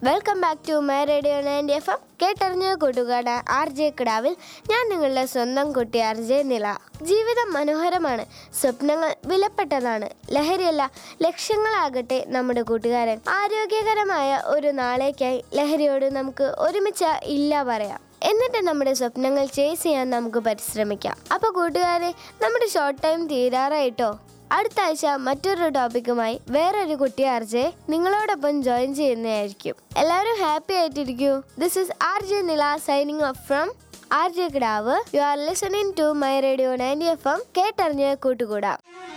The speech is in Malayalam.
welcome back to my radio ninety F M കേട്ടറിഞ്ഞ കൂട്ടുകാട് ആർ ജെ കിടാവിൽ ഞാൻ നിങ്ങളുടെ സ്വന്തം കുട്ടി ആർ ജെ നില ജീവിതം മനോഹരമാണ് സ്വപ്നങ്ങൾ വിലപ്പെട്ടതാണ് ലഹരിയല്ല ലക്ഷ്യങ്ങളാകട്ടെ നമ്മുടെ കൂട്ടുകാരൻ ആരോഗ്യകരമായ ഒരു നാളേക്കായി ലഹരിയോട് നമുക്ക് ഒരുമിച്ച് ഇല്ല പറയാം എന്നിട്ട് നമ്മുടെ സ്വപ്നങ്ങൾ ചേസ് ചെയ്യാൻ നമുക്ക് പരിശ്രമിക്കാം അപ്പൊ കൂട്ടുകാരെ നമ്മുടെ ഷോർട്ട് ടൈം തീരാറായിട്ടോ അടുത്ത ആഴ്ച മറ്റൊരു ടോപ്പിക്കുമായി വേറൊരു കുട്ടി ആർജെ നിങ്ങളോടൊപ്പം ജോയിൻ ചെയ്യുന്നതായിരിക്കും എല്ലാവരും ഹാപ്പി ആയിട്ടിരിക്കൂ this is R J Nila signing off from R J Kidavu you are listening to my radio ninety F M കേട്ടറിഞ്ഞ് കൂട്ടുകൂടാം